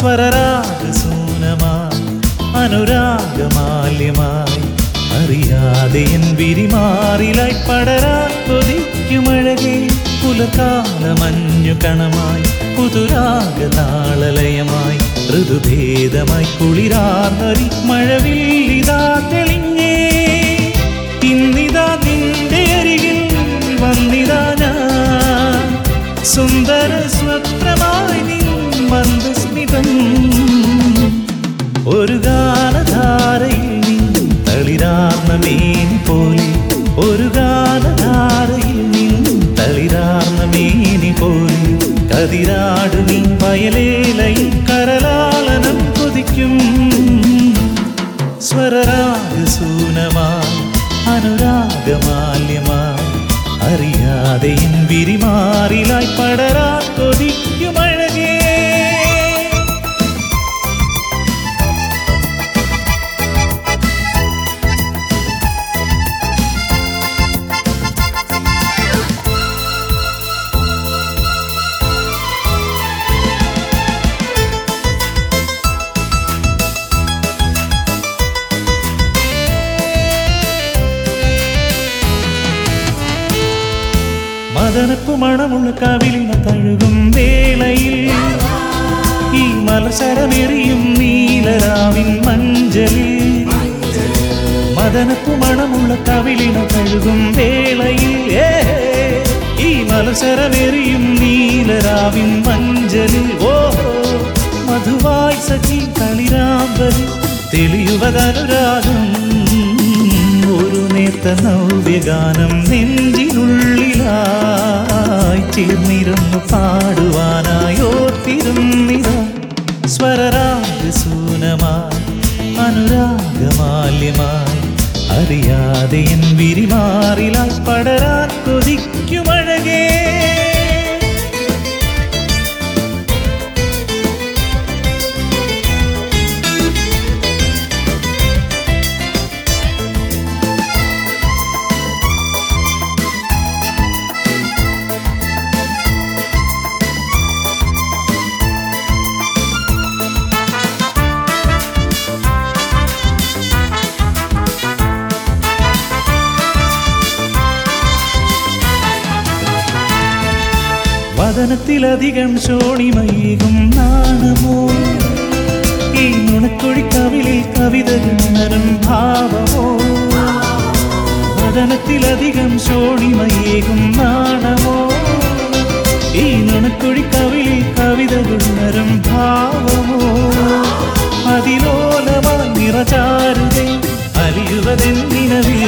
സ്വരരാഗസൂനമായി അനുരാഗമാല്യമായി അറിയാതെ എൻ വിരിമാറിലായി പടരാൻ കൊതിക്കുമഴകേ പുലകാല മഞ്ഞു കണമായി പുതുരാഗതാളലയമായി ഋതുഭേദമായി കുളിരാർന്നൊരി മഴവില്ലിതാ തെളിഞ്ഞേ ഇന്നിതാ നിന്റെ അരികിൽ വന്നിതാ ഞാൻ സുന്ദര സ്വപ്നമായി നിൻ മന്ദസ്മിതം ഒരു ഗാനധാരയിൽ നീ തളിരാർന്ന മേനി പോലെ ഒരു ഗാനധാരയിൽ നീ തളിരാർന്ന മേനി പോലെ കതിരാടു നീ വയലേലയിൽ കരലാളനം കൊതിക്കും സ്വരരാഗസൂനമായി അനുരാഗമാല്യമായി അറിയാതെ എൻ വിരിമാറിലായി പടരാ കൊതിക്കുമഴകേ മദനപ്പു മണമുള്ള കവിളിന തഴുകും വേളയിൽ ഈ മലശരമെറിയും നീലരാവിൻ മഞ്ചലിൽ മദനപ്പു മണമുള്ള കവിളിന തഴുകും വേളയിൽ ഏ, ഈ മലശരമെറിയും നീലരാവിൻ മഞ്ചലിൽ ഓ മധുവായി സഖി കളിരാമ്പലി തെളിയുവതനുരാഗം ഒരു നേത്ത നവ്യഗാനം നെഞ്ചിനുള്ളിലായി ചേർന്നിരുന്നു പാടുവാനായി ഓർത്തിരുന്നിത സ്വരരാഗസൂനമായി അനുരാഗമാല്യമായി അറിയാതെ എൻ വിരിമാറിലായി പടരാൻ കൊതിക്കുമഴകേ വദനത്തിലധികം ശോണിമയേകും നാണമോ ഈ നുണക്കൊഴിക്കവിളിൽ കവിതകളും ഭാവമോ വദനത്തിലധികം ശോണിമയേകും നാണമോ ഈ നുണക്കൊഴിക്കവിളിൽ കവിതകളും ഭാവമോ അതിലോലമായി നിറചാരുതേ അലിയുവതെന്നിനവിൽ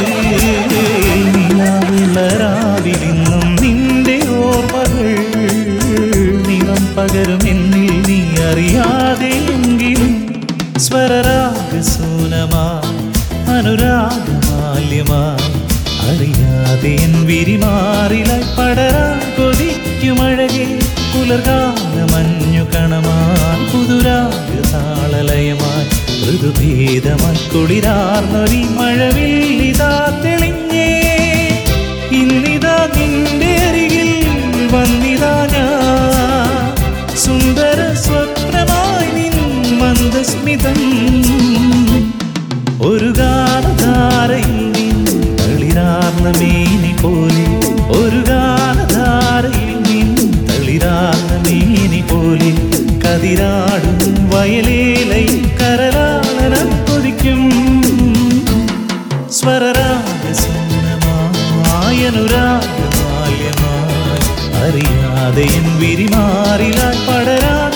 നിലാവിളരാവിലിന്നും നിന്റെ ഓർമ്മകൾ നിറം പകരുമെന്നിൽ നീ അറിയാതെയെങ്കിലും സ്വരരാഗസൂനമായി അനുരാഗമാല്യമായി അറിയാതെ എൻ വിരിമാറിലായി പടരാൻ കൊതിക്കുമഴകേ പുലർകാല മഞ്ഞു കണമാൻ പുതുരാഗതാളലയമായി ഋതുഭേദമായി കുളിരാർന്നൊരി മഴവില്ലിതാ തെളിഞ്ഞേ ഇന്നിതാ നിന്റെ അരികിൽ വന്നിതാ ഞാൻ സുന്ദര സ്വപ്നമായി നിൻ മന്ദസ്മിതം ഒരു ഗാനധാരയിൽ നീ തളിരാർന്ന മേനി പോലെ ഒരു ഗാനധാരയിൽ നീ തളിരാർന്ന മേനി പോലെ കതിരാടും വയലേലൈ കരലാളനം കൊതിക്കും സ്വരരാഗസൂനമായനുരാഗമാല്യമായി അറിയാതെ എൻ വിരിമാറിലാൽ പടരാൻ